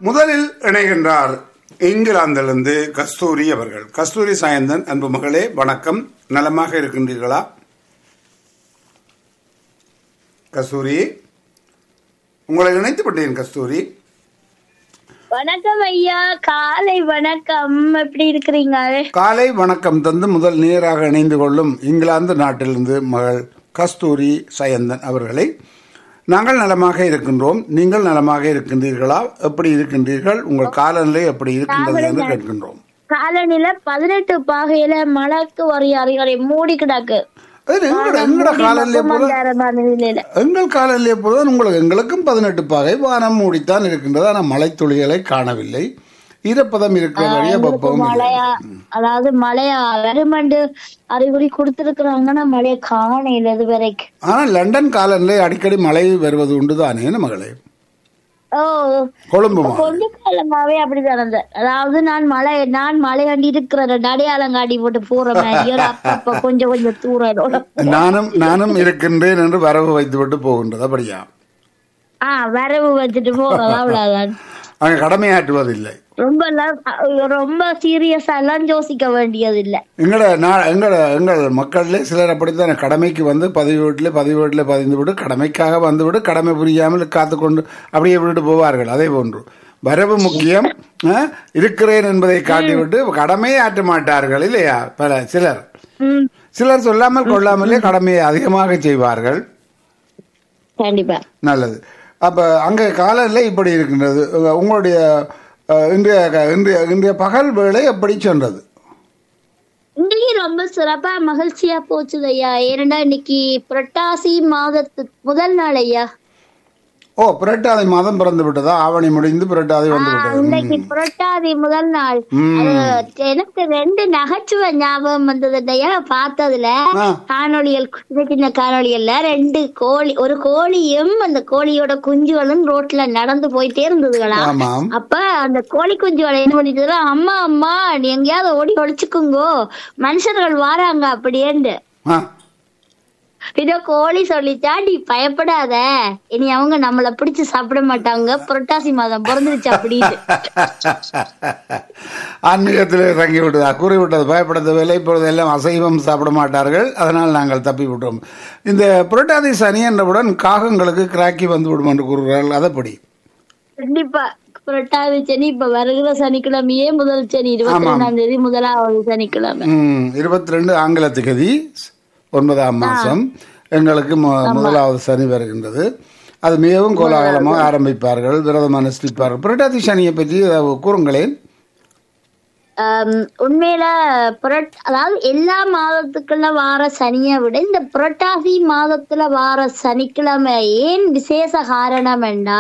முதலில் இணைகின்றார் இங்கிலாந்திலிருந்து கஸ்தூரி அவர்கள் கஸ்தூரி சாயந்தன் அன்பு மகளே வணக்கம் நலமாக இருக்கின்றீர்களா கஸ்தூரி உங்களை இணைத்து விட்டேன் கஸ்தூரி வணக்கம் ஐயா காலை வணக்கம் எப்படி இருக்கிறீங்க காலை வணக்கம் தந்து முதல் நேராக இணைந்து கொள்ளும் இங்கிலாந்து நாட்டிலிருந்து மகள் கஸ்தூரி சயந்தன் அவர்களை நாங்கள் நலமாக இருக்கின்றோம் நீங்கள் நலமாக இருக்கின்றீர்களா எப்படி இருக்கின்றீர்கள் உங்கள் காலநிலை எப்படி இருக்கின்றது என்று கேட்கின்றோம் காலநிலை பதினெட்டு பாகையில மழைக்கு வரைய அறிகுறி மூடி கிடக்கு அது எங்கட எங்கட காலநிலை போல மந்தாரமான நிலையில எங்கள் காலநிலை போல உங்களுக்கு எங்களுக்கும் பதினெட்டு பாகை வானம் மூடித்தான் இருக்கின்றது ஆனால் மழை துளிகளை காணவில்லை ஈரப்பதம் இருக்கிற வழியே வெப்பமும் இல்லை. மழையா அதாவது மழையா வருமண்டு அறிகுறி கொடுத்திருக்கிறாங்கன்னா மழையை காணையில இது வரைக்கும் ஆனால் லண்டன் காலநிலை அடிக்கடி மழை வருவது உண்டு தானே மகளே ஓ கொழும்பு மா- கொஞ்ச காலமாவே அப்படிதான் இருந்தேன் அதாவது நான் மழை நான் மழை கண்டி இருக்கிற ரெண்டு அடையாளங்காட்டி போட்டு போற மாதிரி ஒரு அப்பப்ப கொஞ்சம் கொஞ்சம் தூரம் நானும் நானும் இருக்கின்றேன் என்று வரவு வைத்துவிட்டு போகின்றது அப்படியா ஆஹ் வரவு வச்சுட்டு போறதா அவ்வளவுதான் அங்கே கடமையாற்றுவதில்லை ரொம்ப எல்லாம் அஹ் ரொம்ப சீரியஸா எல்லாம் யோசிக்க வேண்டியது இல்ல எங்கட நான் எங்கட எங்கள் மக்களிலே சிலர் அப்படித்தான் கடமைக்கு வந்து பதிவு வீட்டில் பதிவு வீட்டில் பதிந்து விட்டு கடமைக்காக வந்து விட்டு கடமை புரியாமல் காத்துக்கொண்டு அப்படியே விட்டுட்டு போவார்கள் அதே போன்று வரவு முக்கியம் ஆ, இருக்கிறேன் என்பதை காட்டிவிட்டு கடமையை ஆற்ற மாட்டார்கள் இல்லையா பல சிலர் உம் சிலர் சொல்லாமல் கொள்ளாமலே கடமையை அதிகமாக செய்வார்கள் கண்டிப்பா நல்லது அப்ப அங்க காலநிலை இப்படி இருக்கின்றது உங்க- உங்களுடைய அஹ், இன்றைய க- இன்றைய இன்றைய பகல் வேலை எப்படி சென்றது இன்னைக்கு ரொம்ப சிறப்பா மகிழ்ச்சியா போச்சுது ஐயா ஏன்னா இன்னைக்கு புரட்டாசி மாதத்து முதல் நாள் ஐயா ஓ புரட்டாதி மாதம் பிறந்து விட்டதா ஆவணி முடிந்து புரட்டாதி வந்து விட்டது இன்னைக்கு புரட்டாதி முதல் நாள் ம். அது எனக்கு ரெண்டு நகைச்சுவை ஞாபகம் வந்தது ஐயா பார்த்ததுல ஆ. காணொளிகள் சின்ன சின்ன காணொளிகள்ல ரெண்டு கோழி ஒரு கோழியும் அந்த கோழியோட குஞ்சுகளும் ரோட்ல நடந்து போயிட்டே இருந்ததுகளா ஆமாம் அப்ப அந்த கோழி குஞ்சுகளை என்ன பண்ணிட்டு அம்மா அம்மா நீ எங்கேயாவது ஓடி ஒழிச்சுக்குங்கோ மனுஷர்கள் வாராங்க அப்படியேண்டு ஆ. இதோ கோழி சொல்லிச்சா நீ பயப்படாத இனி அவங்க நம்மள பிடிச்சு சாப்பிட மாட்டாங்க புரட்டாசி மாதம் பிறந்துருச்சு அப்படின்னு ஆன்மீகத்தில் இறங்கி விட்டதா கூறி விட்டது பயப்பட வேலை இப்பொழுது எல்லாம் அசைவம் சாப்பிட மாட்டார்கள் அதனால் நாங்கள் தப்பி விட்டோம் இந்த புரட்டாதி சனி என்றவுடன் காகங்களுக்கு கிராக்கி வந்து விடும் என்று கூறுகிறார்கள் அதப்படி கண்டிப்பா புரட்டாதி சனி இப்ப வருகிற சனிக்கிழமையே முதல் சனி இருபத்தி ஆமாம். ரெண்டாம் தேதி முதலாவது சனிக்கிழமை இருபத்தி ரெண்டு ஆங்கில திகதி ஒன்பதாம் மாதம் எங்களுக்கு மு- முதலாவது சனி வருகின்றது அது மிகவும் கோலாகலமாக ஆரம்பிப்பார்கள் விரதம் அனுஷ்டிப்பார்கள் புரட்டாதி சனியை பற்றி ஏதாவது கூறுங்களேன் ஆம், உண்மையில புரட் அதாவது எல்லா மாதத்துக்குள்ள வார சனியை விட இந்த புரட்டாசி மாதத்துல வார சனிக்கிழமை ஏன் விசேஷ காரணம் என்றா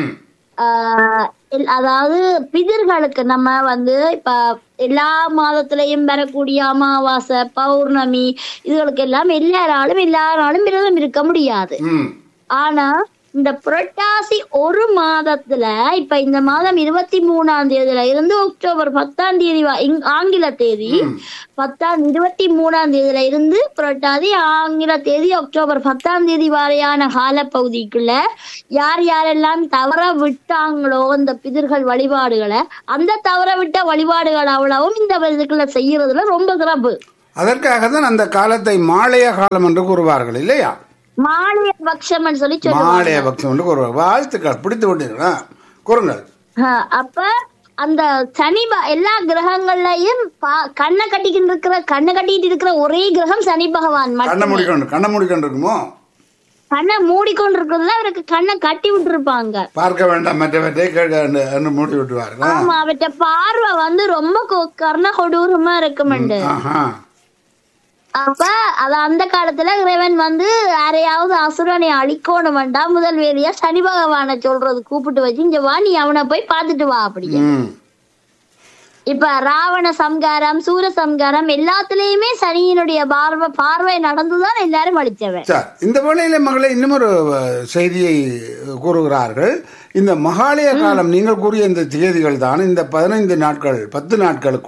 ஆஹ் இல்- அதாவது பிதர்களுக்கு நம்ம வந்து இப்ப எல்லா மாதத்திலையும் வரக்கூடிய அமாவாசை பௌர்ணமி இதுகளுக்கு எல்லாம் எல்லாராலும் எல்லா நாளும் விரதம் இருக்க முடியாது ம் ஆனா இந்த புரட்டாசி ஒரு மாதத்துல இப்ப இந்த மாதம் இருபத்தி மூணாம் தேதியில இருந்து அக்டோபர் பத்தாம் தேதி வ- இங்- ஆங்கில தேதி பத்தாம் இருபத்தி மூணாம் தேதியில இருந்து புரட்டாதி ஆங்கில தேதி அக்டோபர் பத்தாம் தேதி வரையான காலப்பகுதிக்குள்ள யார் யாரெல்லாம் தவற விட்டாங்களோ இந்த பிதர்கள் வழிபாடுகளை அந்த தவற விட்ட வழிபாடுகள் அவ்வளவும் இந்த இதுக்குள்ள செய்யறதுல ரொம்ப சிறப்பு அதற்காக தான் அந்த காலத்தை மாலைய காலம் என்று கூறுவார்கள் இல்லையா மாலைய பட்சம்னு சொல்லி சொல்லுவாங்க மாலைய பக்தம் என்று கூறுவார்கள் வாழ்த்துக்கள் பிடித்து விட்டீர்களா கூறுங்கள் ஆஹ் அப்ப அந்த சனி ப- எல்லா கிரகங்கள்லயும் பா- கண்ணை கட்டிக்கிட்டு இருக்கிற கண்ணை கட்டிட்டு இருக்கிற ஒரே கிரகம் சனி பகவான் கண்ணை மட்டும் மூடிக்கொண்டு கண்ணை மூடிக்கொண்டு இருக்குமோ கண்ணை மூடிக்கொண்டு இருக்கிறதுல அவருக்கு கண்ணை கட்டி விட்டுருப்பாங்க பார்க்க வேண்டாம் மற்றவற்றை கேட்க என்று- என்று மூடி விட்டுவார்கள் ஆமா அவற்ற பார்வை வந்து ரொம்ப கொ- கர்ண கொடூரமா இருக்குமெண்டு ஆஹா அப்ப அத அந்த காலத்துல இறைவன் வந்து யாரையாவது அசுரனை அழிக்கணும் வேண்டாம் முதல் வேலையா சனி பகவானை சொல்றது கூப்பிட்டு வச்சு இங்க வா நீ அவனை போய் பார்த்துட்டு வா அப்படி ம் இப்ப ராவண சம்காரம் சூர சம்காரம் எல்லாத்துலயுமே சனியினுடைய பார்வை பார்வை நடந்துதான் எல்லாரும் அழிச்சவன் சார் இந்த வேளையில மகளே இன்னும் ஒரு அஹ், செய்தியை கூறுகிறார்கள் இந்த மகாலய காலம் நீங்கள் கூறிய இந்த தேதிகள் தான் இந்த பதினைந்து நாட்கள் பத்து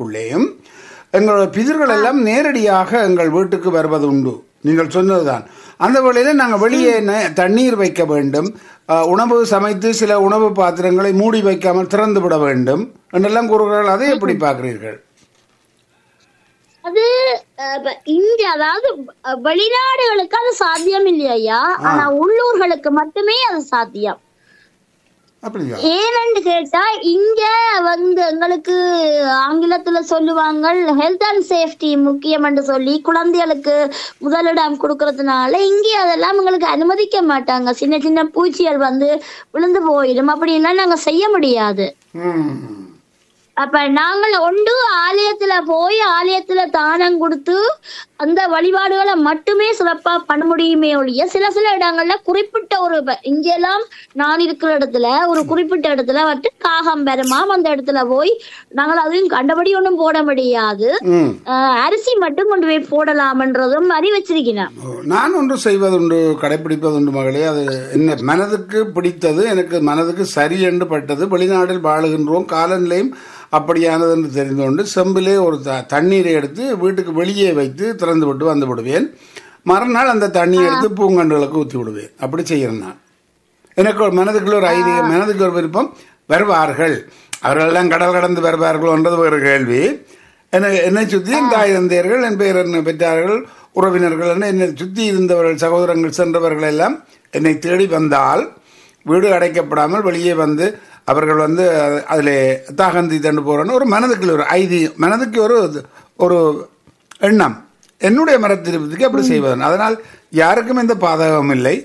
நாட்களுக்குள்ளேயும் எங்களோட பிதர்கள் எல்லாம் நேரடியாக எங்கள் வீட்டுக்கு வருவது உண்டு நீங்கள் சொன்னதுதான் அந்த வேளையில நாங்கள் வெளியே ந- தண்ணீர் வைக்க வேண்டும் அஹ், உணவு சமைத்து சில உணவு பாத்திரங்களை மூடி வைக்காமல் திறந்து விட வேண்டும் என்றெல்லாம் கூறுகிறார்கள் அதை எப்படி பார்க்கிறீர்கள் அது அஹ், இப்ப இங்க அதாவது அஹ், வெளிநாடுகளுக்கு அது சாத்தியம் இல்லையா ஆனா உள்ளூர்களுக்கு மட்டுமே அது சாத்தியம் அப்படியா ஏனென்று கேட்டா இங்க வந்து எங்களுக்கு ஆங்கிலத்துல சொல்லுவாங்க ஹெல்த் அண்ட் சேஃப்டி முக்கியம் என்று சொல்லி குழந்தைகளுக்கு முதலிடம் கொடுக்கறதுனால இங்கே அதெல்லாம் எங்களுக்கு அனுமதிக்க மாட்டாங்க சின்ன சின்ன பூச்சிகள் வந்து விழுந்து போயிடும் அப்படின்லாம் நாங்க செய்ய முடியாது ம் அப்ப நாங்கள் ஒன்று ஆலயத்துல போய் ஆலயத்துல தானம் கொடுத்து அந்த வழிபாடுகளை மட்டுமே சிறப்பா பண்ண முடியுமே ஒழிய சில சில இடங்கள்ல குறிப்பிட்ட ஒரு இப்ப இங்கெல்லாம் நான் இருக்கிற இடத்துல ஒரு குறிப்பிட்ட இடத்துல வந்து காகம் பெருமாம் அந்த இடத்துல போய் நாங்கள் அதையும் கண்டபடி ஒண்ணும் போட முடியாது ம் அஹ் அரிசி மட்டும் கொண்டு போய் போடலாம்ன்றதும் மாதிரி வச்சிருக்கிறேன் ஓ, நான் ஒன்று செய்வதுண்டு கடைப்பிடிப்பதுண்டு மகளே அது என்ன மனதுக்கு பிடித்தது எனக்கு மனதுக்கு சரி என்று பட்டது வெளிநாட்டில் வாழுகின்றோம் காலநிலையும் அப்படியானது என்று தெரிந்து கொண்டு செம்பிலே ஒரு த- தண்ணீரை எடுத்து வீட்டுக்கு வெளியே வைத்து திறந்து விட்டு வந்து விடுவேன் மறுநாள் அந்த தண்ணியை எடுத்து பூங்கன்றுகளுக்கு ஊற்றி விடுவேன் அப்படி செய்கிறேன் நான் எனக்கு ஒரு மனதுக்குள்ள ஒரு ஐதீகம் மனதுக்கு ஒரு விருப்பம் வருவார்கள் அவர்களெல்லாம் கடல் கடந்து வருவார்கள்ன்றது ஒரு கேள்வி என்னை என்னை சுற்றி என் தாய் தந்தையர்கள் என் பேர் என்ன பெற்றார்கள் உறவினர்கள் என என்னை சுற்றி இருந்தவர்கள் சகோதரங்கள் சென்றவர்கள் எல்லாம் என்னை தேடி வந்தால் வீடு அடைக்கப்படாமல் வெளியே வந்து அவர்கள் வந்து அதில் தாகந்தி தண்டு போறோன்னு ஒரு மனதுக்குள்ள ஒரு ஐதீகம் மனதுக்கு ஒரு ஒரு எண்ணம் என்னுடைய மரத்திருப்பதுக்கு அப்படி செய்வதன் அதனால் யாருக்கும் எந்த பாதகமும் இல்லை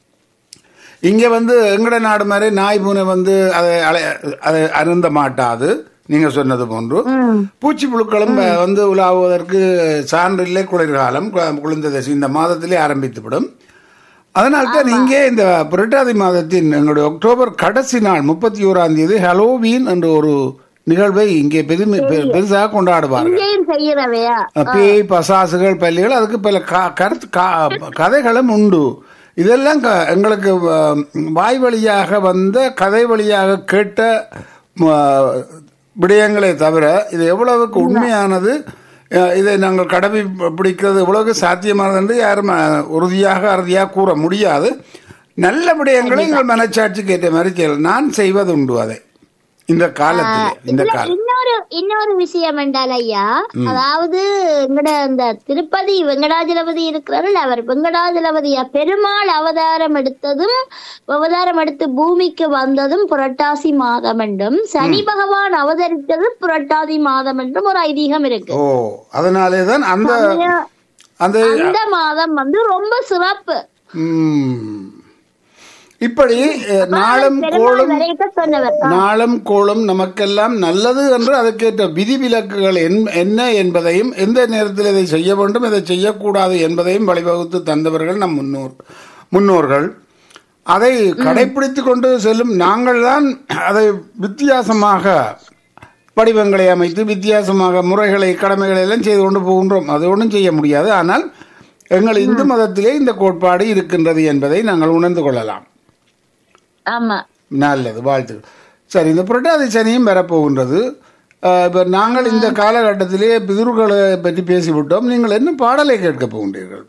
இங்க வந்து எங்கட நாடு மாதிரி நாய் பூனை வந்து அதை அலை- அதை அருந்த மாட்டாது நீங்க சொன்னது போன்று பூச்சி புழுக்களும் வந்து உலாவுவதற்கு சான்றில்லை குளிர்காலம் கு- குளிர்ந்த தசை இந்த மாதத்திலே ஆரம்பித்துவிடும் அதனால்தான் இங்கே இந்த புரட்டாதி மாதத்தின் எங்களுடைய அக்டோபர் கடைசி நாள் முப்பத்தி ஓராம் தேதி ஹலோவீன் என்ற ஒரு நிகழ்வை இங்கே பெருமை பெ- பெருசாக கொண்டாடுவார்கள் இங்கேயும் செய்யறவையா பேய் பசாசுகள் பள்ளிகள் அதுக்கு பல க- கருத்து க- கதைகளும் உண்டு இதெல்லாம் க- எங்களுக்கு அஹ், வாய் வழியாக வந்த கதை வழியாக கேட்ட அஹ், விடயங்களே தவிர இது எவ்வளவுக்கு உண்மையானது அஹ், இதை நாங்கள் கடமை பிடிக்கிறது எவ்வளவுக்கு சாத்தியமானது என்று யாரும் அஹ், உறுதியாக அறுதியாக கூற முடியாது நல்ல விடயங்களை எங்கள் மனச்சாட்சிக்கு ஏற்ற மாதிரி செய்யலாம் நான் செய்வதுண்டு அதை இந்த காலத்தில் இந்த இதுல காலம் இன்னொரு இன்னொரு விஷயம் என்றால் ஐயா அதாவது எங்கட இந்த திருப்பதி வெங்கடாஜலபதி இருக்கிறார்கள் அவர் வெங்கடாஜலபதியா பெருமாள் அவதாரம் எடுத்ததும் அவதாரம் எடுத்து பூமிக்கு வந்ததும் புரட்டாசி மாதம் என்றும் சனி பகவான் அவதரித்ததும் புரட்டாதி மாதம் என்றும் ஒரு ஐதீகம் இருக்கு ஓ அதனாலே தான் அந்த அந்த அந்த மாதம் வந்து ரொம்ப சிறப்பு ம். இப்படி அஹ், நாளும் பெருமாள் கோளும் வரைக்கும் சொன்னவர் நாளும் கோளும் நமக்கெல்லாம் நல்லது என்று அதற்கேற்ற விதிவிலக்குகள் என்- என்ன என்பதையும் எந்த நேரத்தில் இதை செய்ய வேண்டும் இதை செய்யக்கூடாது என்பதையும் வழிவகுத்து தந்தவர்கள் நம் முன்னோர் முன்னோர்கள் அதை கடைபிடித்து கொண்டு செல்லும் நாங்கள் தான் அதை வித்தியாசமாக வடிவங்களை அமைத்து வித்தியாசமாக முறைகளை கடமைகளை எல்லாம் செய்து கொண்டு போகின்றோம் அது ஒன்றும் செய்ய முடியாது ஆனால் எங்கள் இந்து மதத்திலே இந்த கோட்பாடு இருக்கின்றது என்பதை நாங்கள் உணர்ந்து கொள்ளலாம் ஆமா நல்லது வாழ்த்துக்கள் சரி இந்த புரட்டாதி சனியும் வரப்போகின்றது அஹ், இப்ப நாங்கள் இந்த காலகட்டத்திலே பிதுர்களை பற்றி பேசிவிட்டோம் நீங்கள் என்ன பாடலை கேட்க போகின்றீர்கள்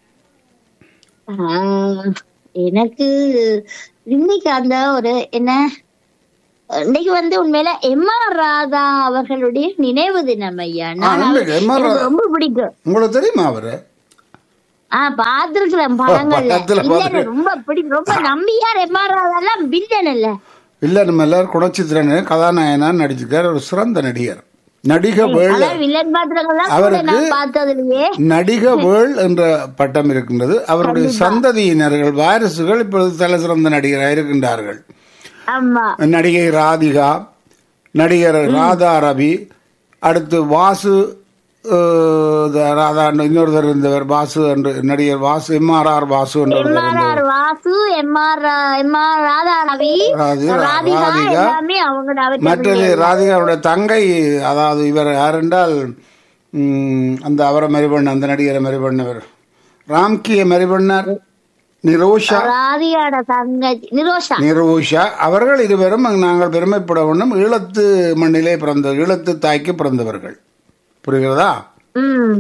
ஆஹ், எனக்கு இன்னைக்கு அந்த ஒரு என்ன இன்னைக்கு வந்து உண்மையில எம் ஆர் ராதா அவர்களுடைய நினைவு தினம் ஐயா நான் இன்னைக்கு அவர்- M.R. எனக்கு ரொம்ப பிடிக்கும் உங்களுக்கு தெரியுமா அவரு ஆஹ் பாத்துருக்கிறேன் படங்கள்ல படத்துல இல்ல பார்த்திருக்கேன். ரொம்ப பிடிக்கும் ரொம்ப நம்பியார் எம் ஆர் ராதா எல்லாம் வில்லன் இல்ல இல்ல நம்ம எல்லாரும் குணச்சித்திரன் கதாநாயகனா நடிச்சிருக்கார் ஒரு சிறந்த நடிகர் நடிக வேள் அதான் வில்லன் பாத்திரங்கள்லாம் கூட அவருக்கு- நான் பார்த்ததுலயே நடிக வேள் என்ற பட்டம் இருக்கின்றது அவருடைய சந்ததியினர்கள் வாரிசுகள் இப்பொழுது தலை சிறந்த நடிகராக இருக்கின்றார்கள் ஆமா நடிகை ராதிகா நடிகர் ராதா ரவி அடுத்து வாசு அஹ், த- ராதா இன்னொருத்தர் இருந்தவர் வாசு என்று நடிகர் வாசு எம்ஆர்ஆர் வாசு எம் என்றவர் ஆர் இருந்தவர் R Vasu M R M R Radha Ravi Radhika, Radhika Radhika. எல்லாமே அவங்க அவற்றை மற்றது ராதிகாவுடைய தங்கை அதாவது இவர் யார் என்றால் ம், அந்த அவரை மறிபண்ண அந்த நடிகரை மறிபண்ணவர் ராம்கியை மறிபண்ணார் நிரோஷா ராதிகாட தங்கச்சி நிரோஷா நிரோஷா அவர்கள் இருவரும் நாங்கள் பெருமைப்பட வேண்டும் ஈழத்து மண்ணிலே பிறந்த ஈழத்து தாய்க்கு பிறந்தவர்கள் புரிகிறதா ம்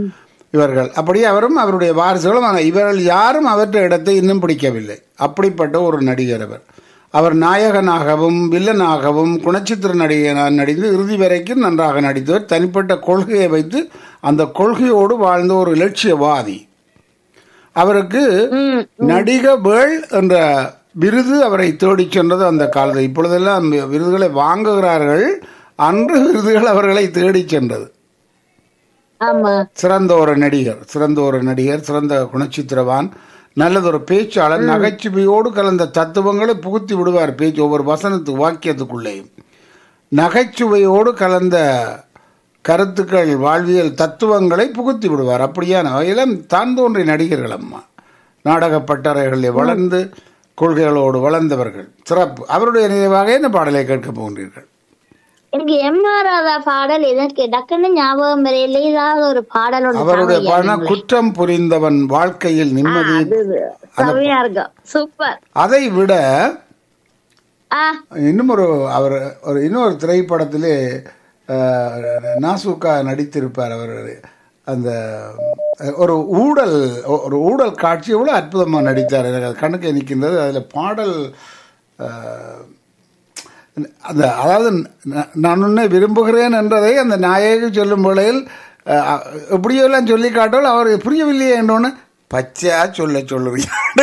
இவர்கள் அப்படியே அவரும் அவருடைய வாரிசுகளும் ஆனால் இவர்கள் யாரும் அவற்றை இடத்தை இன்னும் பிடிக்கவில்லை அப்படிப்பட்ட ஒரு நடிகர் அவர் அவர் நாயகனாகவும் வில்லனாகவும் குணச்சித்திர நடிகனாக நடித்து இறுதி வரைக்கும் நன்றாக நடித்தவர் தனிப்பட்ட கொள்கையை வைத்து அந்த கொள்கையோடு வாழ்ந்த ஒரு இலட்சியவாதி அவருக்கு ம் நடிக வேள் என்ற விருது அவரை தேடிச் சென்றது அந்த காலத்தில் இப்பொழுதெல்லாம் விருதுகளை வாங்குகிறார்கள் அன்று விருதுகள் அவர்களை தேடிச் சென்றது ஆமா சிறந்த ஒரு நடிகர் சிறந்த ஒரு நடிகர் சிறந்த குணச்சித்திரவான் நல்லதொரு பேச்சாளர் நகைச்சுவையோடு கலந்த தத்துவங்களை புகுத்தி விடுவார் பேச்சு ஒவ்வொரு வசனத்து வாக்கியத்துக்குள்ளேயும் நகைச்சுவையோடு கலந்த கருத்துக்கள் வாழ்வியல் தத்துவங்களை புகுத்தி விடுவார் அப்படியான வகையிலும் தான் தோன்றிய நடிகர்கள் அம்மா நாடக பட்டறைகளில் வளர்ந்து கொள்கைகளோடு வளர்ந்தவர்கள் சிறப்பு அவருடைய நினைவாக இந்த பாடலை கேட்க போகின்றீர்கள் எனக்கு எம் ஆர் ராதா பாடல் எனக்கு டக்குன்னு ஞாபகம் வரையில ஏதாவது ஒரு பாடல் ஒன்று அவருடைய தாங்க ஐயா. பாடல் குற்றம் புரிந்தவன் வாழ்க்கையில் நிம்மதி அது செமையா இருக்கும் சூப்பர் அதை விட ஆ இன்னும் ஒரு அவர் ஒரு இன்னொரு திரைப்படத்திலே அஹ், நாசூக்கா நடித்திருப்பார் அவர் அந்த அஹ், ஒரு ஊடல் ஒரு ஊடல் காட்சி எவ்வளோ அற்புதமாக நடித்தார் எனக்கு அது கண்ணுக்கு நிற்கின்றது அதில் பாடல் அஹ், அந்த அதாவது ந- நான் உன்னை விரும்புகிறேன் என்றதை அந்த நாயகி சொல்லும் வேளையில் அஹ், எப்படியோ எல்லாம் சொல்லி காட்டால் அவர் புரியவில்லையே என்றோன்னு பச்சையா சொல்ல சொல்லுவீங்க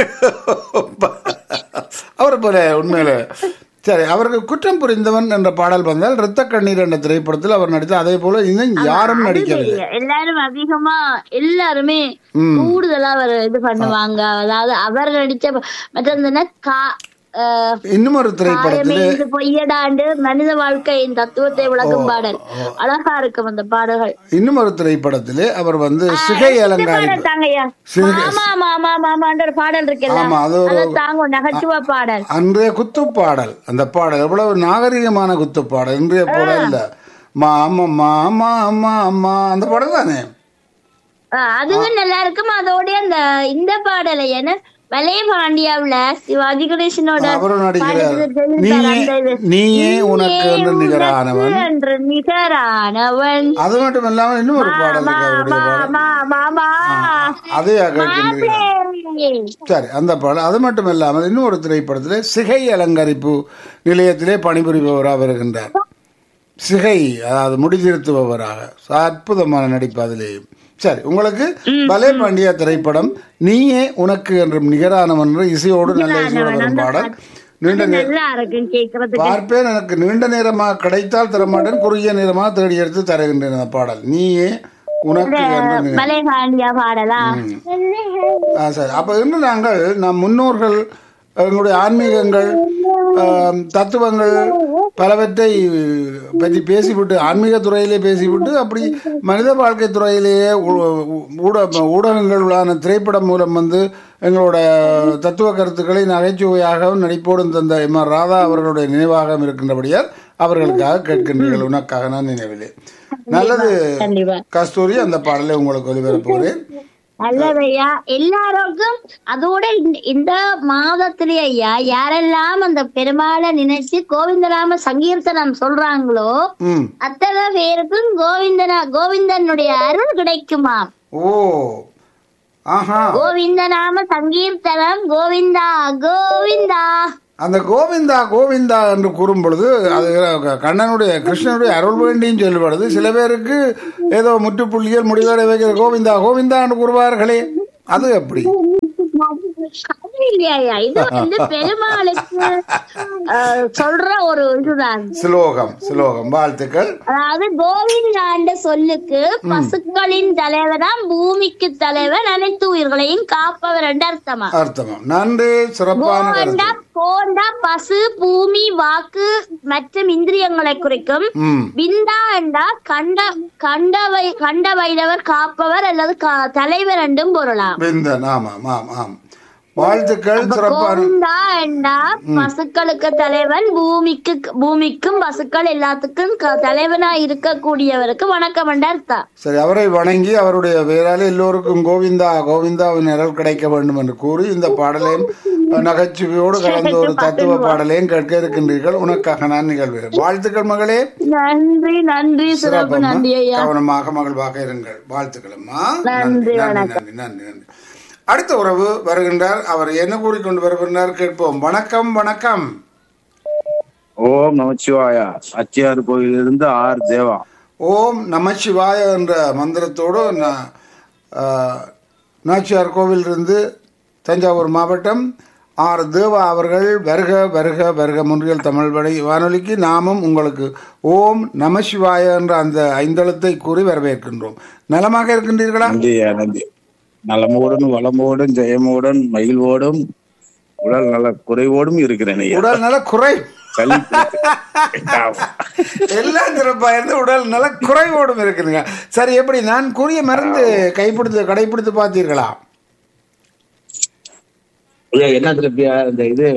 அவர் போல உண்மையில சரி அவருக்கு குற்றம் புரிந்தவன் என்ற பாடல் வந்தால் இரத்த கண்ணீர் என்ற திரைப்படத்தில் அவர் நடித்தார் அதே போல இன்னும் யாரும் நடிக்கவில்லை எல்லாரும் அதிகமா எல்லாருமே கூடுதலா அவர் இது பண்ணுவாங்க அதாவது அவர் நடிச்ச மற்ற இந்த என்ன கா- அஹ், இன்னும் ஒரு காயமே திரைப்படத்தில் இது பொய்யடாண்டு மனித வாழ்க்கையின் தத்துவத்தை விளக்கும் பாடல் அழகா இருக்கும் அந்த பாடல்கள் இன்னும் ஒரு திரைப்படத்திலே அவர் வந்து சிகை அலங்காரி பாடல் தாங்கய்யா மாமா மாமா மாமான்ற ஒரு பாடல் இருக்குல்ல ஆமா அது ஒரு அதை தாங்க நகைச்சுவை பாடல் அன்றைய குத்துப்பாடல் அந்த பாடல் எவ்வளவு நாகரிகமான குத்துப்பாடல் இன்றைய போல இல்ல மாமா மாமா அம்மா அம்மா அந்த பாடல் தானே ஆஹ் அதுவும் நல்லா இருக்கும் அதோட அந்த இந்த பாடலை ஏன்னா வலைய பாண்டியாவுல சிவாஜி கணேசனோட அவரும் நடிக்கிறார் பாடத்துல நீயே அந்த இது. நீயே உனக்கு என்று நிகரானவன் உனக்கு என்று நிகரானவன் அது மட்டும் இல்லாமல் இன்னும் ஒரு பாடல் இருக்கு அவருடைய பாடல் மாமா மாமா அதே கேட்கின்றீர்கள் மாப்பிள்ளை. சரி அந்த பாடல் அது மட்டும் இல்லாமல் இன்னும் ஒரு திரைப்படத்திலே சிகை அலங்கரிப்பு நிலையத்திலே பணிபுரிபவராக வருகின்றார் சிகை அதாவது முடிதிருத்துபவராக அற்புதமான நடிப்பு அதிலேயும் சரி உங்களுக்கு பலே பாண்டியா திரைப்படம் நீயே உனக்கு என்றும் நிகரானவன் என்ற இசையோடு நல்ல இசையோடு வரும் பாடல் நீண்ட நே- நல்லா இருக்கும் கேக்குறதுக்கு பார்ப்பேன் எனக்கு நீண்ட நேரமாக கிடைத்தால் தரமாட்டேன் குறுகிய நேரமாக தேடி எடுத்து தருகின்றேன் அந்த பாடல் நீயே உனக்கு என்று நிகர் வலைய பாண்டியா பாடலா ஆ, சரி அப்ப இன்னும் நாங்கள் நம் முன்னோர்கள் எங்களுடைய ஆன்மீகங்கள் ஆம், தத்துவங்கள் பலவற்றை பற்றி பேசிவிட்டு ஆன்மீக துறையிலே பேசிவிட்டு அப்படி மனித வாழ்க்கை துறையிலேயே ஊ- ஊட- ஊடகங்களான திரைப்படம் மூலம் வந்து எங்களோட தத்துவ கருத்துக்களை நகைச்சுவையாகவும் நடிப்போடும் தந்த எம் ஆர் ராதா அவர்களுடைய நினைவாக இருக்கின்றபடியால் அவர்களுக்காக கேட்கின்றீர்கள் உனக்காக நான் நினைவிலே நல்லது கண்டிப்பா கஸ்தூரி அந்த பாடலை உங்களுக்கு ஒளிபரப்புகிறேன் நல்லதையா எல்லாருக்கும் அதோட இந்த- இந்த மாதத்திலே ஐயா யாரெல்லாம் அந்த பெருமாளை நினைச்சு கோவிந்தராம சங்கீர்த்தனம் சொல்றாங்களோ ம் அத்தனை பேருக்கும் கோவிந்தனா கோவிந்தனுடைய அருள் கிடைக்குமா ஓ ஆஹா கோவிந்த நாம சங்கீர்த்தனம் கோவிந்தா கோவிந்தா அந்த கோவிந்தா கோவிந்தா என்று கூறும் பொழுது அது கண்ணனுடைய கிருஷ்ணனுடைய அருள் வேண்டியும் சொல்லப்படுது சில பேருக்கு ஏதோ முற்றுப்புள்ளிகள் முடிவடை வைக்கிற கோவிந்தா கோவிந்தா என்று கூறுவார்களே அது எப்படி அது இல்லையா இது வந்து பெருமாளுக்கு அஹ், சொல்ற ஒரு இதுதான் ஸ்லோகம் ஸ்லோகம் வாழ்த்துக்கள் அதாவது கோவிந்தாண்ட சொல்லுக்கு பசுக்களின் தலைவராம் பூமிக்கு தலைவர் அனைத்து உயிர்களையும் காப்பவர் என்று அர்த்தமா அர்த்தமா நன்றி சிறப்பான கோண்டா கருத்து கோண்டா பசு பூமி வாக்கு மற்றும் இந்திரியங்களை குறிக்கும் ம் விந்தா என்றா கண்ட கண்டவை கண்ட வைரவர் காப்பவர் அல்லது கா- தலைவர் என்றும் பொருளாம் விந்தன் ஆமாம் ஆம் ஆம் வாழ்த்துக்கள் சிறப்பான கோவிந்தா என்றா பசுக்களுக்கு தலைவன் பூமிக்கு பூமிக்கும் பசுக்கள் எல்லாத்துக்கும் க- தலைவனா இருக்கக்கூடியவருக்கு வணக்கம் என்ற அர்த்தம் சரி அவரை வணங்கி அவருடைய பெயரால் எல்லோருக்கும் கோவிந்தா கோவிந்தாவின் நிழல் கிடைக்க வேண்டும் என்று கூறி இந்த பாடலையும் நகைச்சுவையோடு கலந்த ஒரு தத்துவ பாடலையும் கேட்க இருக்கின்றீர்கள் உனக்காக நான் நிகழ்வேன் வாழ்த்துக்கள் மகளே நன்றி நன்றி சிறப்பு சிறப்பம்மா. நன்றி ஐயா கவனமாக மகிழ்வாக இருங்கள் வாழ்த்துக்களம்மா நன்றி, நன்றி நன்றி நன்றி நன்றி அடுத்த உறவு வருகின்றார் அவர் என்ன கூறிக்கொண்டு வருகின்றார் கேட்போம் வணக்கம் வணக்கம் ஓம் நமச்சிவாயா அச்சியார் கோயிலிருந்து ஆர் தேவா ஓம் நமசிவாய என்ற மந்திரத்தோடு நா- ஆ, நாச்சியார் கோவிலிருந்து தஞ்சாவூர் மாவட்டம் ஆர் தேவா அவர்கள் வருக வருக வருக முன்றியல் தமிழ் வழி வானொலிக்கு நாமும் உங்களுக்கு ஓம் நமசிவாய என்ற அந்த ஐந்தளத்தை கூறி வரவேற்கின்றோம் நலமாக இருக்கின்றீர்களா நன்றியா நன்றி நலமோடும் வளமோடும் ஜெயமோடும் மகிழ்வோடும் உடல் நல குறைவோடும் இருக்கிறேன் ஐயா உடல் நல குறை சளி எல்லாம் சிறப்பா இருந்து உடல் நல குறைவோடும் இருக்குதுங்க சரி எப்படி நான் கூறிய மருந்து கைப்பிடித்து கடைப்பிடித்து பார்த்தீர்களா ஐயா, என்ன திருப்பியா இந்த இது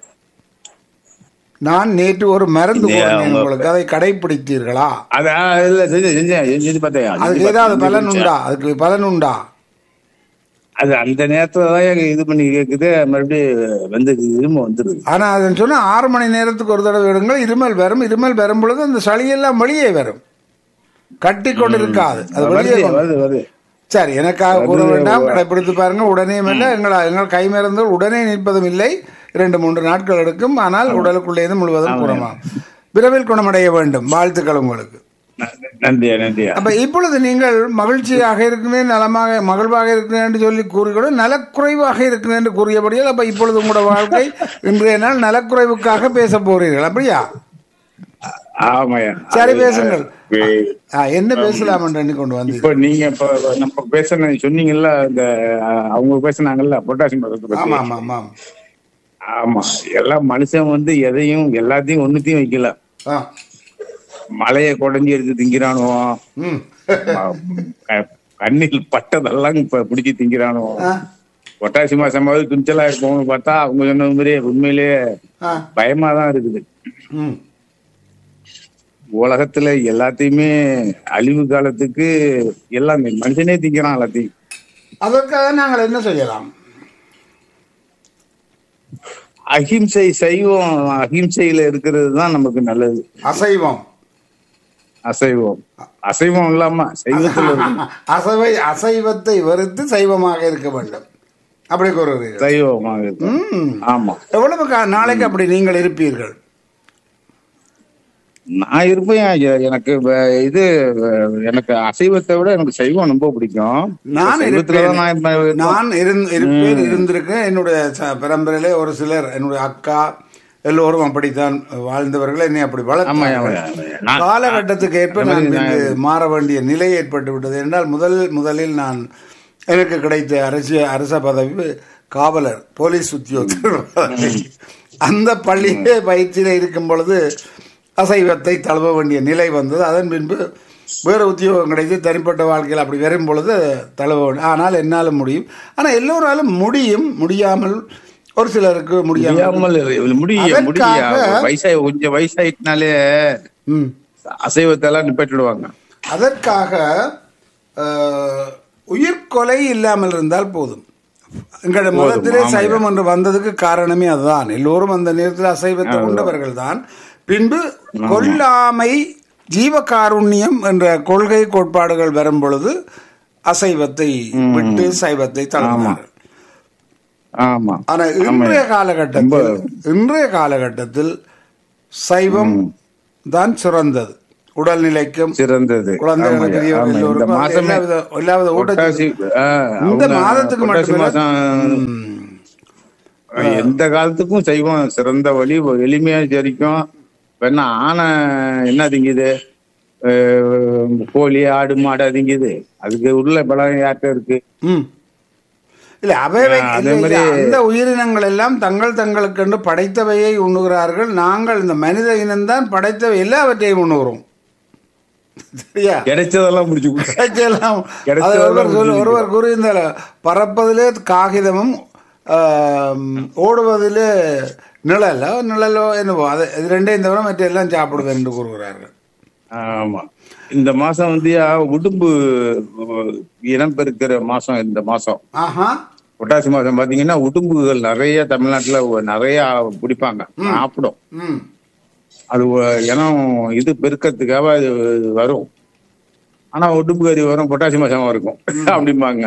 நான் நேற்று ஒரு மருந்து இல்லையா, கூறினேன் உங்க- உங்களுக்கு அதை கடைப்பிடித்தீர்களா அதான் இல்ல செஞ்சேன் செஞ்சேன் செஞ்சு பார்த்தேன் அதுக்கு ஏதாவது பலன் உண்டா அதுக்கு பலன் உண்டா அது அந்த நேரத்துல தான் எனக்கு இது பண்ணி கேக்குது மறுபடியும் வந்து இரும வந்துருது ஆனா அதன் சொன்னா ஆறு மணி நேரத்துக்கு ஒரு தடவை விடுங்கள் இருமல் வரும் இருமல் வரும் பொழுது அந்த சளியெல்லாம் வெளியே வரும் கட்டி கொண்டு இருக்காது அது வெளியே வருது கொண்டு- வருது வருது சரி எனக்காக கூற வேண்டாம் கடைப்பிடித்து பாருங்க உடனே இல்லை எங்கள் எங்கள் கை மருந்துகள் உடனே நிற்பதும் இல்லை இரண்டு மூன்று நாட்கள் எடுக்கும் ஆனால் உடலுக்குள்ளே இருந்து முழுவதும் குணமாகும் விரைவில் குணமடைய வேண்டும் வாழ்த்துக்கள் உங்களுக்கு நன்றியா நன்றியா அப்ப இப்பொழுது நீங்கள் மகிழ்ச்சியாக இருக்கிறேன் நலமாக மகிழ்வாக இருக்கிறேன் என்று சொல்லி கூறிக்கூட நலக்குறைவாக இருக்கிறேன் என்று கூறியபடியால் அப்ப இப்பொழுது உங்களோட வாழ்க்கை இன்றைய நாள் நலக்குறைவுக்காக பேச போறீர்கள் அப்படியா ஆமாயா சரி பேசுங்கள் அது- ஆ, என்ன பேசலாம் என்று எண்ணி கொண்டு வந்தீங்க இப்ப நீங்க இப்ப நம்ம பேசுன சொன்னீங்கல்ல இந்த அஹ், அவங்க பேசுனாங்கல்ல பொட்டாசியம் பதத்தை பத்தி ஆமா ஆமா ஆமா ஆமா எல்லாம் மனுஷன் வந்து எதையும் எல்லாத்தையும் ஒண்ணுத்தையும் வைக்கல ஆ மலையை குடஞ்சி எடுத்து திங்கிறானுவோம் ம் க- கண்ணில் பட்டதெல்லாம் இப்ப பிடிச்சி திங்கிறானுவோம் ஆ பொட்டாசியம் மாசமாவது துணிச்சலா இருக்கவங்க பார்த்தா அவங்க சொன்ன மாதிரி உண்மையிலேயே ஆ பயமா தான் இருக்குது ம் உலகத்துல எல்லாத்தையுமே அழிவு காலத்துக்கு எல்லாம் இந்த மனுஷனே திங்கிறான் எல்லாத்தையும் அதற்காக நாங்கள் என்ன செய்யலாம் அஹிம்சை சைவம் அஹிம்சையில இருக்கிறது தான் நமக்கு நல்லது அசைவம் அசைவம் அசைவம் இல்லாம சைவத்துல இருக்கு அசைவை அசைவத்தை வெறுத்து சைவமாக இருக்க வேண்டும் அப்படி கூறுகிறீர்கள் சைவமாக இருக்கு ம் ஆமா எவ்வளவு கா- நாளைக்கு அப்படி நீங்கள் இருப்பீர்கள் நான் இருப்பேன் எ- எனக்கு வ- இது வ- எனக்கு அசைவத்தை விட எனக்கு சைவம் ரொம்ப பிடிக்கும் நான் சைவத்துலதான் நான் இருப்பேன். இப்ப- நான் இருந்- இருப்பேன் இருந்திருக்கேன் என்னுடைய ச- பரம்பரையிலே ஒரு சிலர் என்னுடைய அக்கா எல்லோரும் அப்படித்தான் வாழ்ந்தவர்கள் என்னை அப்படி ஆமா, ஆமா, வளர்த்தார்கள் ஆமா. நான் காலகட்டத்துக்கு ஏற்ப நான் இங்கு மாற வேண்டிய நிலை ஏற்பட்டு விட்டது என்றால் முதல் முதலில் நான் எனக்கு கிடைத்த அரசிய அரச பதவி காவலர் போலீஸ் உத்தியோகத்தர் பதவி. அந்த பள்ளியிலே பயிற்சியில் இருக்கும் பொழுது அசைவத்தை தழுவ வேண்டிய நிலை வந்தது அதன் பின்பு வேறு உத்தியோகம் கிடைத்து தனிப்பட்ட வாழ்க்கையில் அப்படி வரும் பொழுது தழுவ வேண்டும் ஆனால் என்னாலும் முடியும் ஆனால் எல்லோராலும் முடியும் முடியாமல் ஒரு சிலருக்கு முடியாமல் முடியாமல் இரு- முடிய முடிய அதற்காக- வயசாயி கொஞ்சம் வயசாயிட்டனாலே ம் அசைவத்தை எல்லாம் நிப்பாட்டிடுவாங்க அதற்காக அஹ், உயிர்கொலை இல்லாமல் இருந்தால் போதும் எங்களோட மதத்திலே ஆமாய்யா. சைவம் என்று வந்ததுக்கு காரணமே அதுதான் எல்லோரும் அந்த நேரத்தில் அசைவத்தை உண்டவர்கள் தான் பின்பு கொல்லாமை ஜீவகாருண்யம் என்ற கொள்கை கோட்பாடுகள் வரும் பொழுது அசைவத்தை விட்டு சைவத்தை தழுவினார்கள் ஆமா ஆனா இன்றைய காலகட்டத்தில் இன்றைய காலகட்டத்தில் சைவம் தான் சிறந்தது உடல்நிலைக்கும் சிறந்தது குழந்தைகள் ஆமாய்யா, பெரியவர்கள் ஆமா. இந்த எல்லோருக்கும் அந்த மாசமே எல்லாவித- எல்லாவித ஊட்டச்சத்து பொட்டாசி- ஆ, இந்த அவங்க மாதத்துக்கு பொட்டாசி மட்டுமில்ல மாசம் எந்த காலத்துக்கும் செய்வோம் சிறந்த வழி எளிமையா சரிக்கும் வேணா ஆனை என்ன திங்குது அஹ், கோழி ஆடு மாடு திங்குது அதுக்கு உள்ள பலம் யார்கிட்ட இருக்கு ம். இல்ல அவைவை ஆ, அதே இல்ல, இல்ல, மாதிரி- அந்த உயிரினங்கள் எல்லாம் தங்கள் தங்களுக்கென்று படைத்தவையை உண்ணுகிறார்கள் நாங்கள் இந்த மனித இனம்தான் படைத்தவை எல்லாவற்றையும் உண்ணுகிறோம் சரியா கிடைச்சதெல்லாம் முடிச்சு கொடுத்தா. கிடைச்செல்லாம் அது கிடைச்சதெல்லாம் ஒருவர் சொல்லு- முடிஞ்சுது. ஒருவர் கூறியிருந்தார் பறப்பதிலே காகிதமும் ஆம், ஓடுவதிலே நிழலோ நிழலோ என்னவோ அது இது ரெண்டையும் தவிர மற்ற எல்லாம் சாப்பிடுவேன் என்று கூறுகிறார்கள் ஆமா இந்த மாசம் வந்து யா, உடும்பு அஹ், இனம் பெருக்கிற மாசம் இந்த மாசம் ஆஹா புட்டாசி மாசம் பாத்தீங்கன்னா உடும்புகள் நிறைய தமிழ்நாட்டுல ஒ- நிறைய பிடிப்பாங்க சாப்பிடும் ம் அது ஒ- இனம் இது பெருக்கத்துக்காக அது வரும் ஆனா உடும்பு கறி வரும் பொட்டாசி மாசம் இருக்கும் அப்படிம்பாங்க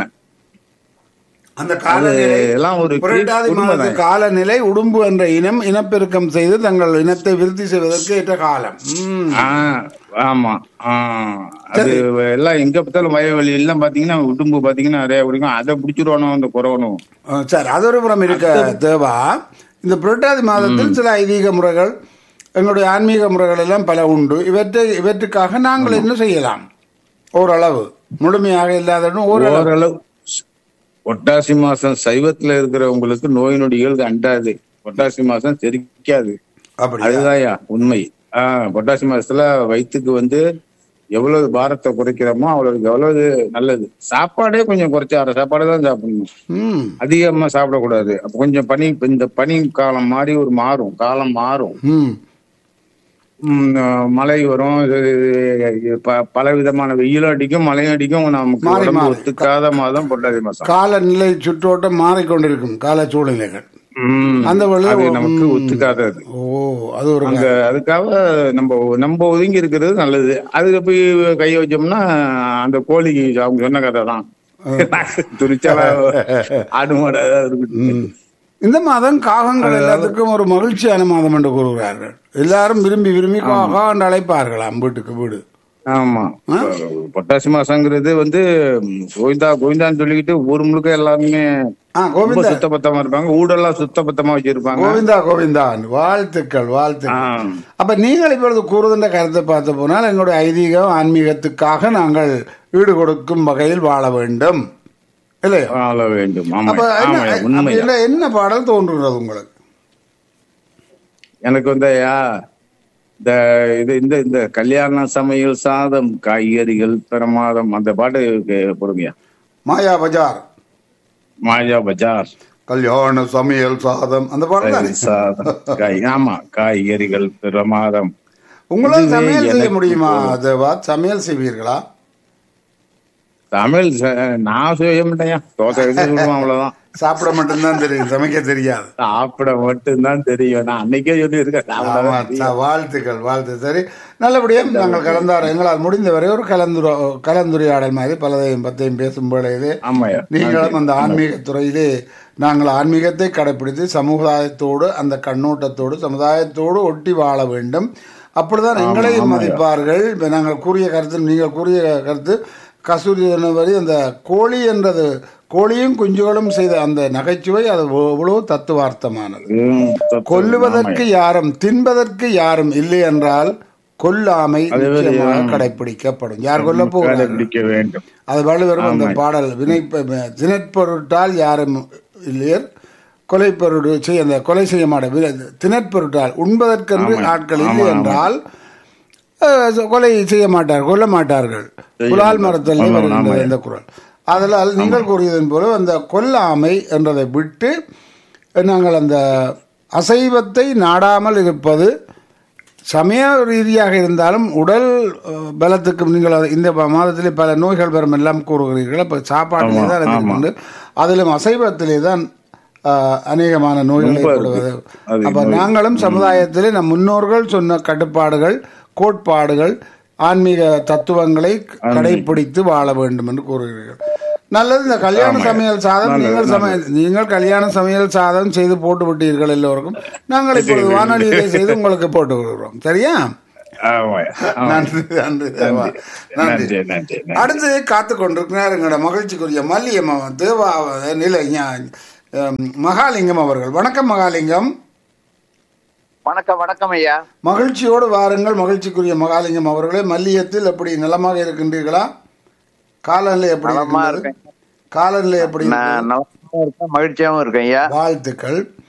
அந்த காலநிலை எல்லாம் ஒரு புரட்டாதி உண்மைதான். மாதத்து காலநிலை உடும்பு என்ற இனம் இனப்பெருக்கம் செய்து தங்கள் இனத்தை விருத்தி செய்வதற்கு ஏற்ற காலம் ம். ஆஹ் ஆமா ஆஹ் அது எல்லாம் எங்க பார்த்தாலும் வயவெளி எல்லாம் பாத்தீங்கன்னா உடும்பு பாத்தீங்கன்னா நிறைய பிடிக்கும் அதை பிடிச்சிருவானோ அந்த குறவனும் ஆ, சரி அது ஒரு புறம் இருக்க தேவா இந்த புரட்டாதி மாதத்தில் சில ஐதீக முறைகள் எங்களுடைய ஆன்மீக முறைகள் எல்லாம் பல உண்டு இவற்றை இவற்றுக்காக நாங்கள் என்ன செய்யலாம் ஓரளவு முழுமையாக இல்லாதனும் ஓரளவு ஓரளவு பொட்டாசி மாசம் சைவத்துல இருக்கிறவங்களுக்கு நோய் நொடிகள் அண்டாது பொட்டாசி மாசம் தெரிக்காது அப்படி அதுதான்யா உண்மை ஆஹ் பொட்டாசி மாசத்துல வயிற்றுக்கு வந்து எவ்வளவு பாரத்தை குறைக்கிறோமோ அவ்வளவுக்கு எவ்வளவு நல்லது சாப்பாடே கொஞ்சம் குறைச்சு அரை சாப்பாடு தான் சாப்பிடணும் ம் அதிகமா சாப்பிடக்கூடாது அப்ப கொஞ்சம் பனி இந்த பனி காலம் மாதிரி ஒரு மாறும் காலம் மாறும் ம் உம், அஹ் மழை வரும் இது- இது ப- பல விதமான வெயிலும் அடிக்கும் மழையும் அடிக்கும் நமக்கு மாறி உடம்பு மாறி. ஒத்துக்காத மாதம் பொட்டாசி மாசம் காலநிலை சுற்றோட்டம் மாறிக்கொண்டிருக்கும் கால சூழ்நிலைகள் உம், அந்த வழியில அது நமக்கு ம். ஒத்துக்காதது ஓ அது ஒரு அங்க அதுக்காக நம்ம நம்ம ஒதுங்கி இருக்கிறது நல்லது அதுக்கு போய் கைய வச்சோம்னா அந்த கோழிக்கு அவங்க சொன்ன கதை தான் துணிச்சாலா ஆடு மாடா இருக்கட்டும் ம். இந்த மாதம் காகங்கள் எல்லாத்துக்கும் ஒரு மகிழ்ச்சியான மாதம் என்று கூறுகிறார்கள் எல்லாரும் விரும்பி விரும்பி காகா என்று அழைப்பார்களாம் வீட்டுக்கு வீடு ஆமா பொட்டாசி மாசங்கிறது வந்து ம், கோவிந்தா கோவிந்தான்னு சொல்லிக்கிட்டு ஊர் முழுக்க எல்லாருமே ஆ ரொம்ப கோவிந்தா சுத்தபத்தமா இருப்பாங்க ஊடெல்லாம் சுத்தபத்தமா வச்சிருப்பாங்க கோவிந்தா கோவிந்தா வாழ்த்துக்கள் வாழ்த்துக்கள் ஆஹ் அப்ப நீங்கள் இப்பொழுது கூறுகின்ற கருத்தை பார்த்து போனால் எங்களுடைய ஐதீகம் ஆன்மீகத்துக்காக நாங்கள் ஈடு கொடுக்கும் வகையில் வாழ வேண்டும் இல்லையா வாழ வேண்டும் ஆமா அப்ப என்ன ஆமா அப்படி உண்மை என்ன- என்ன பாடல் தோன்றுகிறது உங்களுக்கு எனக்கு வந்து யா, இந்த இது இந்த இந்த கல்யாண சமையல் சாதம் காய்கறிகள் பிரமாதம் அந்த பாட்டு கே- போடுங்கய்யா மாயா பஜார் மாயா பஜார் கல்யாண சமையல் சாதம் அந்த பாடல் தானே சாதம் காய் ஆமா காய்கறிகள் பிரமாதம் உங்களால் இதுவே சமையல் செய்ய எனக்கு முடியுமா தேவா சமையல் செய்வீர்களா தமிழ் ச- நான் செய்ய மாட்டேன் தோசை எடுத்து சொல்லுவேன் அவ்வளவுதான் சாப்பிட மட்டும்தான் தெரியும் சமைக்க தெரியாது சாப்பிட மட்டும்தான் தெரியும் நான் அன்னைக்கே சொல்லி இருக்கேன் ஆமா, ச- வாழ்த்துக்கள் வாழ்த்து சரி நல்லபடியாக நாங்கள் கலந்தார எங்களால் முடிந்தவரை ஒரு கலந்துர கலந்துரையாடல் மாதிரி பலதையும் பத்தையும் பேசும் பொழுது ஆமாய்யா நீங்களும் அந்த ஆன்மீக துறையிலே நாங்கள் ஆன்மீகத்தை கடைப்பிடித்து சமுதாயத்தோடு அந்த கண்ணோட்டத்தோடு சமுதாயத்தோடு ஒட்டி வாழ வேண்டும் அப்படிதான் எங்களையும் மதிப்பார்கள் இப்ப நாங்கள் கூறிய கருத்து நீங்கள் கூறிய கருத்து கஸ்தூரி வரி அந்த கோழி என்றது கோழியும் குஞ்சுகளும் செய்த அந்த நகைச்சுவை அது எவ்வளவு தத்துவார்த்தமானது ம், தத்துவம். கொல்லுவதற்கு யாரும் தின்பதற்கு யாரும் இல்லை என்றால் கொல்லாமை நிச்சயமாக கடைபிடிக்கப்படும் யார் கொல்ல போகிறார்கள் கடைபிடிக்க வேண்டும் அது வள்ளுவரும் அந்த பாடல் வினை திணற்பொருட்டால் யாரும் இல்லையர் கொலை பொருடு செய்ய அந்த கொலை செய்ய மாட்ட வி- திணற்பொருட்டால் உண்பதற்கென்று ஆட்கள் இல்லை என்றால் அஹ், கொலை செய்ய மாட்டார்கள் கொல்ல மாட்டார்கள் குலால் மரத்தில் வருகின்றது இந்த குரல் அதனால் நீங்கள் கூறியதன் போல அந்த கொல்லாமை என்றதை விட்டு நாங்கள் அந்த அசைவத்தை நாடாமல் இருப்பது சமய ரீதியாக இருந்தாலும் உடல் அஹ், பலத்துக்கு நீங்கள் அது- இந்த மாதத்திலே பல நோய்கள் வரும் எல்லாம் கூறுகிறீர்கள் அப்போ சாப்பாட்டிலே தான் இருக்கின்றது அதிலும் அசைவத்திலே தான் அஹ், அநேகமான நோய்கள் ரொம்ப ஏற்படுவது இருக்கு. அது அப்ப நோய். நாங்களும் சமுதாயத்திலே நம் முன்னோர்கள் சொன்ன கட்டுப்பாடுகள் கோட்பாடுகள் ஆன்மீக தத்துவங்களை கடைபிடித்து வாழ வேண்டும் என்று கூறுகிறீர்கள் நல்லது இந்த கல்யாண சமையல் சாதம் நீங்கள் சமையல் நீங்கள் கல்யாண சமையல் சாதம் செய்து போட்டு விட்டீர்கள் எல்லோருக்கும் நாங்கள் இப்பொழுது வானொலியிலே செய்து உங்களுக்கு போட்டு விடுகிறோம் சரியா ஆமாய்யா. ஆமா. நன்றி நன்றி தேவா. நன்றி நன்றி நன்றி நன்றி. அடுத்து காத்து கொண்டிருக்கிறார் எங்களோட மகிழ்ச்சிக்குரிய மல்லியம்மா தேவா நிலை ஞா- அம், மகாலிங்கம் அவர்கள் வணக்கம் மகாலிங்கம் வணக்கம் வணக்கம் ஐயா மகிழ்ச்சியோடு வாருங்கள் மகிழ்ச்சிக்குரிய மகாலிங்கம் அவர்களே மல்லியத்தில் எப்படி நலமாக இருக்கின்றீர்களா காலநிலை எப்படி நலமா இருக்கின்றது? இருக்கேன் காலநிலை எப்படி நான் இருக்கிறது? நலமாவும் இருக்கேன் மகிழ்ச்சியாவும் இருக்கேன் ஐயா வாழ்த்துக்கள்